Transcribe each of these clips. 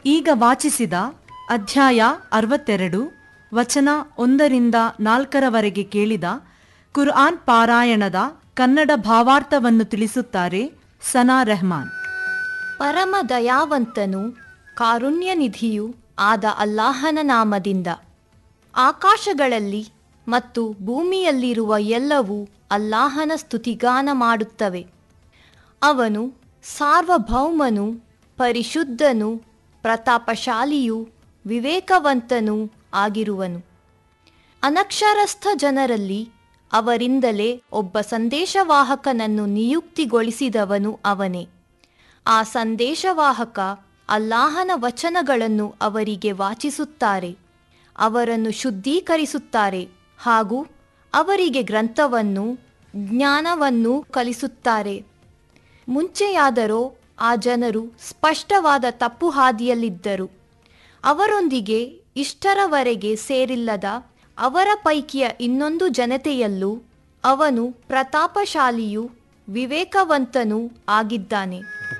ಈಗ ವಾಚಿಸಿದ ಅಧ್ಯಾಯ ಅರವತ್ತೆರಡು ವಚನ ಒಂದರಿಂದ ನಾಲ್ಕರವರೆಗೆ ಕೇಳಿದ ಕುರ್ಆನ್ ಪಾರಾಯಣದ ಕನ್ನಡ ಭಾವಾರ್ಥವನ್ನು ತಿಳಿಸುತ್ತಾರೆ ಸನಾ ರೆಹಮಾನ್ ಪರಮ ದಯಾವಂತನು ಕಾರುಣ್ಯನಿಧಿಯೂ ಆದ ಅಲ್ಲಾಹನ ನಾಮದಿಂದ ಆಕಾಶಗಳಲ್ಲಿ ಮತ್ತು ಭೂಮಿಯಲ್ಲಿರುವ ಎಲ್ಲವೂ ಅಲ್ಲಾಹನ ಸ್ತುತಿಗಾನ ಮಾಡುತ್ತವೆ ಅವನು ಸಾರ್ವಭೌಮನು ಪರಿಶುದ್ಧನು ಪ್ರತಾಪಶಾಲಿಯೂ ವಿವೇಕವಂತನೂ ಆಗಿರುವನು ಅನಕ್ಷರಸ್ಥ ಜನರಲ್ಲಿ ಅವರಿಂದಲೇ ಒಬ್ಬ ಸಂದೇಶವಾಹಕನನ್ನು ನಿಯುಕ್ತಿಗೊಳಿಸಿದವನು ಅವನೇ ಆ ಸಂದೇಶವಾಹಕ ಅಲ್ಲಾಹನ ವಚನಗಳನ್ನು ಅವರಿಗೆ ವಾಚಿಸುತ್ತಾರೆ ಅವರನ್ನು ಶುದ್ಧೀಕರಿಸುತ್ತಾರೆ ಹಾಗೂ ಅವರಿಗೆ ಗ್ರಂಥವನ್ನು ಜ್ಞಾನವನ್ನು ಕಲಿಸುತ್ತಾರೆ ಮುಂಚೆಯಾದರೋ ಆ ಜನರು ಸ್ಪಷ್ಟವಾದ ತಪ್ಪು ಹಾದಿಯಲ್ಲಿದ್ದರು ಅವರೊಂದಿಗೆ ಇಷ್ಟರವರೆಗೆ ಸೇರಿಲ್ಲದ ಅವರ ಪೈಕಿಯ ಇನ್ನೊಂದು ಜನತೆಯಲ್ಲೂ ಅವನು ಪ್ರತಾಪಶಾಲಿಯೂ ವಿವೇಕವಂತನೂ ಆಗಿದ್ದಾನೆ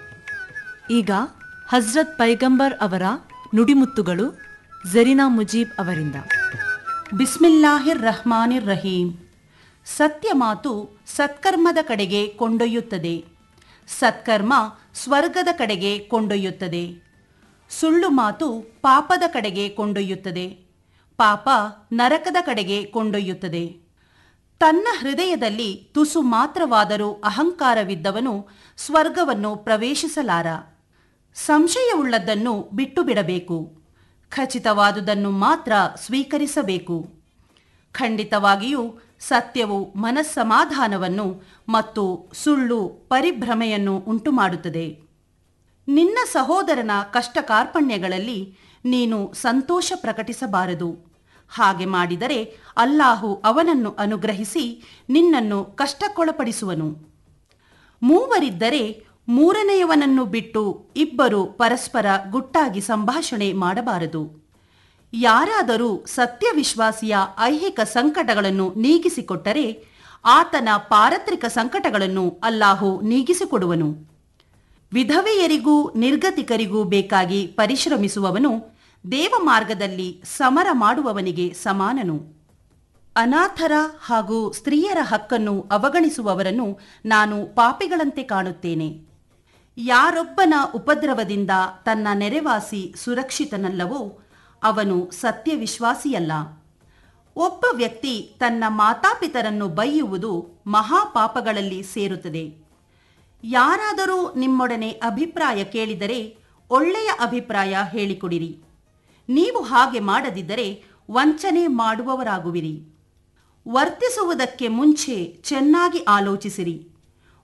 ಈಗ ಹಜ್ರತ್ ಪೈಗಂಬರ್ ಅವರ ನುಡಿಮುತ್ತುಗಳು ಜರಿನಾ ಮುಜೀಬ್ ಅವರಿಂದ ಬಿಸ್ಮಿಲ್ಲಾಹಿರ್ ರಹಮಾನಿರ್ ರಹೀಂ ಸತ್ಯ ಮಾತು ಸತ್ಕರ್ಮದ ಕಡೆಗೆ ಕೊಂಡೊಯ್ಯುತ್ತದೆ ಸತ್ಕರ್ಮ ಸ್ವರ್ಗದ ಕಡೆಗೆ ಕೊಂಡೊಯ್ಯುತ್ತದೆ ಸುಳ್ಳು ಮಾತು ಪಾಪದ ಕಡೆಗೆ ಕೊಂಡೊಯ್ಯುತ್ತದೆ ಪಾಪ ನರಕದ ಕಡೆಗೆ ಕೊಂಡೊಯ್ಯುತ್ತದೆ ತನ್ನ ಹೃದಯದಲ್ಲಿ ತುಸು ಮಾತ್ರವಾದರೂ ಅಹಂಕಾರವಿದ್ದವನು ಸ್ವರ್ಗವನ್ನು ಪ್ರವೇಶಿಸಲಾರ ಸಂಶಯವುಳ್ಳದ್ದನ್ನು ಬಿಟ್ಟು ಬಿಡಬೇಕು ಖಚಿತವಾದುದನ್ನು ಮಾತ್ರ ಸ್ವೀಕರಿಸಬೇಕು ಖಂಡಿತವಾಗಿಯೂ ಸತ್ಯವು ಮನಸ್ಸಮಾಧಾನವನ್ನು ಮತ್ತು ಸುಳ್ಳು ಪರಿಭ್ರಮೆಯನ್ನು ಉಂಟುಮಾಡುತ್ತದೆ ನಿನ್ನ ಸಹೋದರನ ಕಷ್ಟ ಕಾರ್ಪಣ್ಯಗಳಲ್ಲಿ ನೀನು ಸಂತೋಷ ಪ್ರಕಟಿಸಬಾರದು ಹಾಗೆ ಮಾಡಿದರೆ ಅಲ್ಲಾಹು ಅವನನ್ನು ಅನುಗ್ರಹಿಸಿ ನಿನ್ನನ್ನು ಕಷ್ಟಕ್ಕೊಳಪಡಿಸುವನು ಮೂವರಿದ್ದರೆ ಮೂರನೆಯವನನ್ನು ಬಿಟ್ಟು ಇಬ್ಬರು ಪರಸ್ಪರ ಗುಟ್ಟಾಗಿ ಸಂಭಾಷಣೆ ಮಾಡಬಾರದು ಯಾರಾದರೂ ಸತ್ಯವಿಶ್ವಾಸಿಯ ಐಹಿಕ ಸಂಕಟಗಳನ್ನು ನೀಗಿಸಿಕೊಟ್ಟರೆ ಆತನ ಪಾರತ್ರಿಕ ಸಂಕಟಗಳನ್ನು ಅಲ್ಲಾಹು ನೀಗಿಸಿಕೊಡುವನು ವಿಧವೆಯರಿಗೂ ನಿರ್ಗತಿಕರಿಗೂ ಬೇಕಾಗಿ ಪರಿಶ್ರಮಿಸುವವನು ದೇವಮಾರ್ಗದಲ್ಲಿ ಸಮರ ಮಾಡುವವನಿಗೆ ಸಮಾನನು ಅನಾಥರ ಹಾಗೂ ಸ್ತ್ರೀಯರ ಹಕ್ಕನ್ನು ಅವಗಣಿಸುವವರನ್ನು ನಾನು ಪಾಪಿಗಳಂತೆ ಕಾಣುತ್ತೇನೆ ಯಾರೊಬ್ಬನ ಉಪದ್ರವದಿಂದ ತನ್ನ ನೆರೆವಾಸಿ ಸುರಕ್ಷಿತನಲ್ಲವೋ ಅವನು ಸತ್ಯವಿಶ್ವಾಸಿಯಲ್ಲ ಒಬ್ಬ ವ್ಯಕ್ತಿ ತನ್ನ ಮಾತಾಪಿತರನ್ನು ಬೈಯುವುದು ಮಹಾಪಾಪಗಳಲ್ಲಿ ಸೇರುತ್ತದೆ ಯಾರಾದರೂ ನಿಮ್ಮೊಡನೆ ಅಭಿಪ್ರಾಯ ಕೇಳಿದರೆ ಒಳ್ಳೆಯ ಅಭಿಪ್ರಾಯ ಹೇಳಿಕೊಡಿರಿ ನೀವು ಹಾಗೆ ಮಾಡದಿದ್ದರೆ ವಂಚನೆ ಮಾಡುವವರಾಗುವಿರಿ ವರ್ತಿಸುವುದಕ್ಕೆ ಮುಂಚೆ ಚೆನ್ನಾಗಿ ಆಲೋಚಿಸಿರಿ